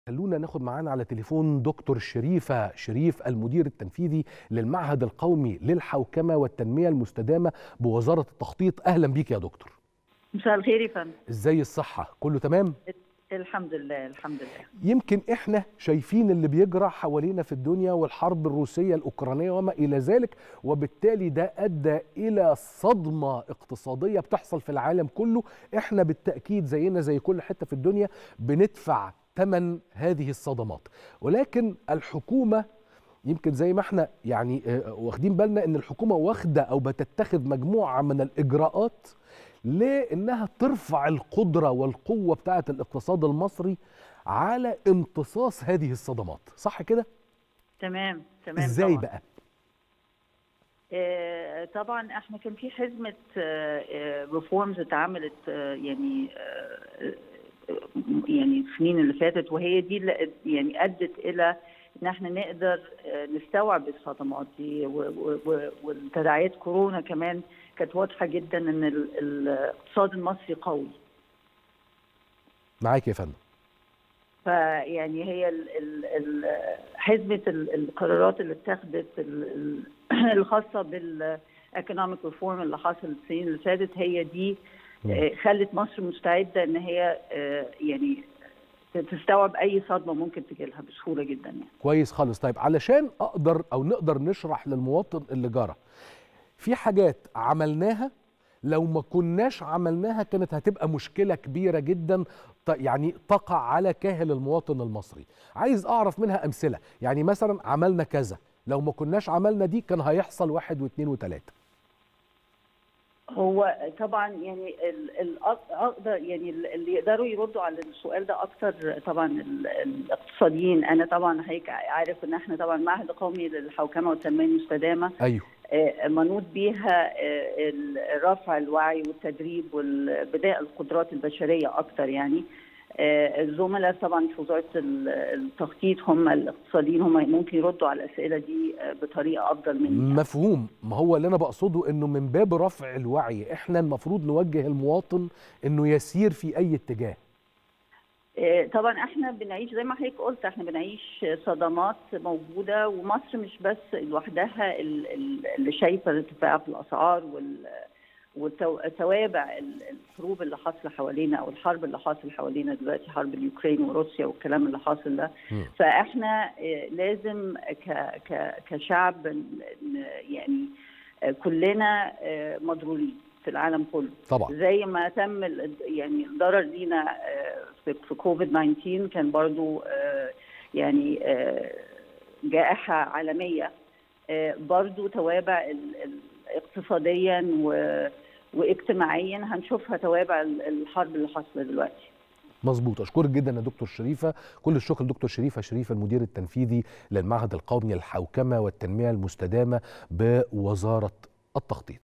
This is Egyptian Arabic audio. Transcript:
خلونا ناخد معانا على تليفون دكتور شريفة شريف المدير التنفيذي للمعهد القومي للحوكمة والتنمية المستدامة بوزارة التخطيط أهلا بيك يا دكتور مساء الخير يا فندم ازاي الصحة كله تمام الحمد لله الحمد لله يمكن احنا شايفين اللي بيجرى حوالينا في الدنيا والحرب الروسية الأوكرانية وما إلى ذلك وبالتالي ده أدى إلى صدمة اقتصادية بتحصل في العالم كله احنا بالتأكيد زينا زي كل حتة في الدنيا بندفع ثمن هذه الصدمات ولكن الحكومة يمكن زي ما احنا يعني آه، واخدين بالنا ان الحكومة واخدة او بتتخذ مجموعة من الإجراءات لانها ترفع القدره والقوه بتاعه الاقتصاد المصري على امتصاص هذه الصدمات صح كده تمام تمام ازاي طبعا. بقى آه طبعا احنا كان في حزمه ريفورمز اتعملت آه يعني آه آه، يعني السنين اللي فاتت وهي دي اللي اد- يعني ادت الى ان احنا نقدر آه، نستوعب الصدمات دي و- و- و- والتداعيات كورونا كمان كانت واضحه جدا ان ال- الاقتصاد المصري قوي معاك يا فندم فيعني هي ال- ال- ال- حزمه ال- القرارات اللي اتخذت ال- ال- الخاصه بالايكونوميك ريفورم اللي حصل السنين اللي فاتت هي دي مم. آه، خلت مصر مستعده ان هي آه، يعني تستوعب اي صدمه ممكن تجيلها بسهوله جدا يعني. كويس خالص طيب علشان اقدر او نقدر نشرح للمواطن اللي جرى في حاجات عملناها لو ما كناش عملناها كانت هتبقى مشكله كبيره جدا ط- يعني تقع على كاهل المواطن المصري عايز اعرف منها امثله يعني مثلا عملنا كذا لو ما كناش عملنا دي كان هيحصل واحد واثنين وثلاثه هو طبعا يعني ال- ال- أق- اقدر يعني ال- اللي يقدروا يردوا على السؤال ده اكتر طبعا ال- الاقتصاديين انا طبعا هيك عارف ان احنا طبعا معهد قومي للحوكمه والتنميه المستدامه ايوه آه، منوط بيها آه، ال- رفع الوعي والتدريب وبناء القدرات البشريه اكتر يعني آه، الزملاء طبعا في وزاره ال- التخطيط هم الاقتصاديين هم ممكن يردوا على الاسئله دي آه، بطريقه افضل مني مفهوم ما هو اللي انا بقصده انه من باب رفع الوعي احنا المفروض نوجه المواطن انه يسير في اي اتجاه آه، طبعا احنا بنعيش زي ما حضرتك قلت احنا بنعيش صدمات موجوده ومصر مش بس لوحدها ال- ال- اللي شايفه الارتفاع في الاسعار وال وتوابع الحروب اللي حاصله حوالينا او الحرب اللي حاصل حوالينا دلوقتي حرب اليوكرين وروسيا والكلام اللي حاصل ده مم. فاحنا آه، لازم ك ك كشعب ن- ن- يعني آه، كلنا آه، مضرورين في العالم كله طبعا زي ما تم ال- يعني الضرر لينا آه، في في كوفيد 19 كان برضو آه، يعني آه، جائحة عالمية آه، برضو توابع ال- ال- اقتصاديا و- واجتماعيا هنشوفها توابع ال- الحرب اللي حاصلة دلوقتي مظبوط اشكرك جدا يا دكتور شريفه كل الشكر لدكتور شريفه شريف المدير التنفيذي للمعهد القومي للحوكمه والتنميه المستدامه بوزاره التخطيط